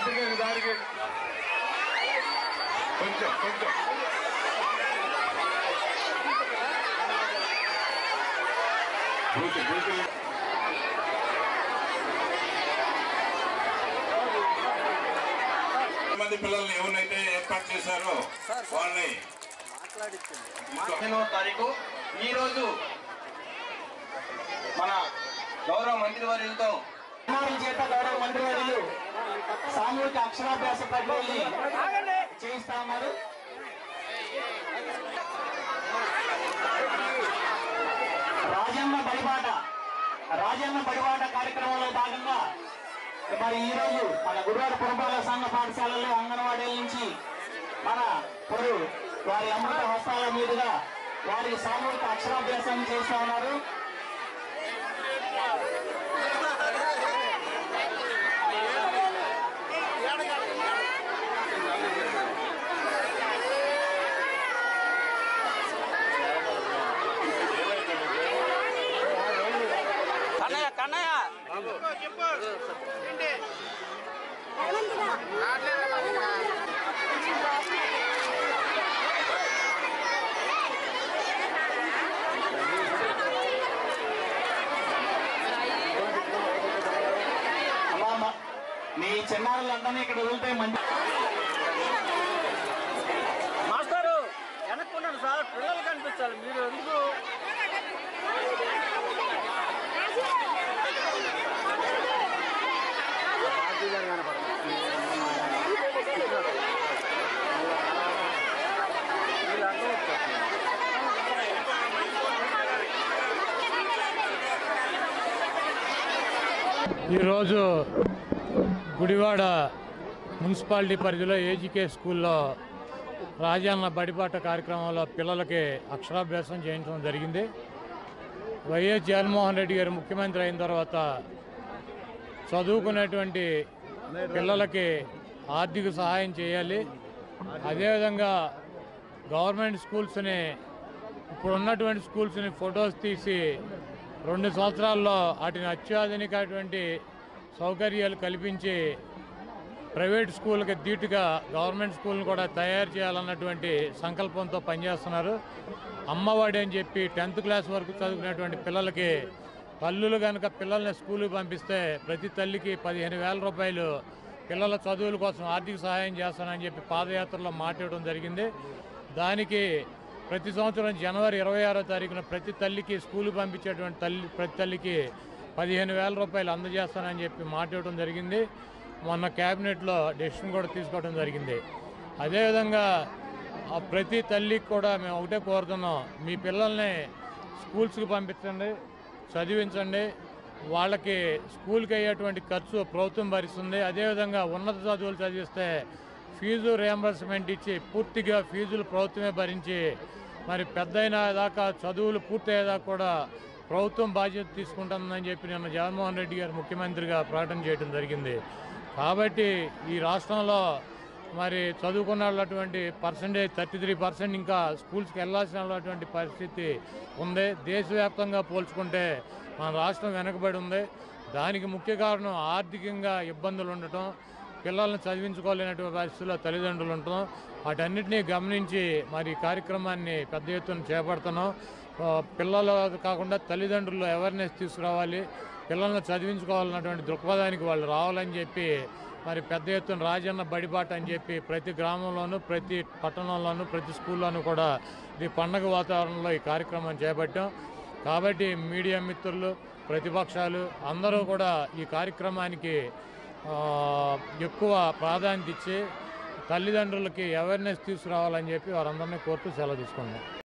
అందుకే దానికి కొంచెం కొంచెం బూతి బూతి మంది పిల్లల్ని ఎవరినైతే ఏర్పాటు చేశారో వాళ్ళని పదిహేనవ తారీఖు ఈ రోజు మన గౌరవ మంత్రివర్యులతో తెలంగాణ చేత గౌరవ మంత్రివర్యులు సామూహిక అక్షరాభ్యాస ప్రక్రియని చేయిస్తా ఉన్నారు రాజన్న బడిబాట రాజన్న బడిబాట కార్యక్రమంలో భాగంగా మరి ఈ రోజు మన గురువాడ పురపాలక సంఘ పాఠశాలలో అంగన్వాడీల నుంచి మన పొరు వారి అమృత హస్తాల మీదుగా వారి సామూహిక అక్షరాభ్యాసం చేస్తా ఉన్నారు కన్నయ్య కన్నయ్య అమ్మా, అమ్మా, మీ చిన్నారులందరినీ ఇక్కడ వదిలితే మంచి మాస్టారు వెనక్కున్నాను సార్ పిల్లలు కనిపించాలి మీరు ఎందుకు ఈరోజు గుడివాడ మున్సిపాలిటీ పరిధిలో ఏజీకే స్కూల్లో రాజన్న బడిపాట కార్యక్రమంలో పిల్లలకి అక్షరాభ్యాసం చేయించడం జరిగింది వైఎస్ జగన్మోహన్ రెడ్డి గారు ముఖ్యమంత్రి అయిన తర్వాత చదువుకునేటువంటి పిల్లలకి ఆర్థిక సహాయం చేయాలి అదేవిధంగా గవర్నమెంట్ స్కూల్స్ని ఇప్పుడు ఉన్నటువంటి స్కూల్స్ని ఫొటోస్ తీసి రెండు సంవత్సరాల్లో వాటిని అత్యాధునికటువంటి సౌకర్యాలు కల్పించి ప్రైవేట్ స్కూల్కి ధీటుగా గవర్నమెంట్ స్కూల్ని కూడా తయారు చేయాలన్నటువంటి సంకల్పంతో పనిచేస్తున్నారు అమ్మఒడి అని చెప్పి టెన్త్ క్లాస్ వరకు చదువుకునేటువంటి పిల్లలకి తల్లులు కనుక పిల్లల్ని స్కూల్కి పంపిస్తే ప్రతి తల్లికి పదిహేను వేల రూపాయలు పిల్లల చదువుల కోసం ఆర్థిక సహాయం చేస్తానని చెప్పి పాదయాత్రలో మాట్లాడడం జరిగింది దానికి ప్రతి సంవత్సరం జనవరి ఇరవై ఆరో తారీఖున ప్రతి తల్లికి స్కూల్కి పంపించేటువంటి తల్లి ప్రతి తల్లికి పదిహేను వేల రూపాయలు అందజేస్తానని చెప్పి మాట్లాడడం జరిగింది మొన్న క్యాబినెట్లో డెసిషన్ కూడా తీసుకోవడం జరిగింది అదేవిధంగా ఆ ప్రతి తల్లికి కూడా మేము ఒకటే కోరుతున్నాం మీ పిల్లల్ని స్కూల్స్కి పంపించండి చదివించండి వాళ్ళకి స్కూల్కి అయ్యేటువంటి ఖర్చు ప్రభుత్వం భరిస్తుంది అదేవిధంగా ఉన్నత చదువులు చదివిస్తే ఫీజు రియంబర్స్మెంట్ ఇచ్చి పూర్తిగా ఫీజులు ప్రభుత్వమే భరించి మరి పెద్దయిన దాకా చదువులు పూర్తయ్యేదాకా కూడా ప్రభుత్వం బాధ్యత తీసుకుంటుందని చెప్పి నిన్న జగన్మోహన్ రెడ్డి గారు ముఖ్యమంత్రిగా ప్రకటన చేయడం జరిగింది కాబట్టి ఈ రాష్ట్రంలో మరి చదువుకున్నటువంటి పర్సంటేజ్ థర్టీ త్రీ పర్సెంట్ ఇంకా స్కూల్స్కి వెళ్ళాల్సినటువంటి పరిస్థితి ఉంది దేశవ్యాప్తంగా పోల్చుకుంటే మన రాష్ట్రం వెనకబడి ఉంది దానికి ముఖ్య కారణం ఆర్థికంగా ఇబ్బందులు ఉండటం పిల్లల్ని చదివించుకోలేనటువంటి పరిస్థితుల్లో తల్లిదండ్రులు ఉండటం వాటన్నిటినీ గమనించి మరి ఈ కార్యక్రమాన్ని పెద్ద ఎత్తున చేపడుతున్నాం ఆ, పిల్లలు కాకుండా తల్లిదండ్రులు అవేర్నెస్ తీసుకురావాలి పిల్లల్ని చదివించుకోవాలన్నటువంటి దృక్పథానికి వాళ్ళు రావాలని చెప్పి మరి పెద్ద ఎత్తున రాజన్న బడిబాట అని చెప్పి ప్రతి గ్రామంలోనూ ప్రతి పట్టణంలోనూ ప్రతి స్కూల్లోనూ కూడా ఈ పండగ వాతావరణంలో ఈ కార్యక్రమం చేపట్టాం కాబట్టి మీడియా మిత్రులు ప్రతిపక్షాలు అందరూ కూడా ఈ కార్యక్రమానికి ఆ, ఎక్కువ ప్రాధాన్యత ఇచ్చి తల్లిదండ్రులకి అవేర్నెస్ తీసుకురావాలని చెప్పి వారందరినీ కోరుతూ సెలవు తీసుకున్నాం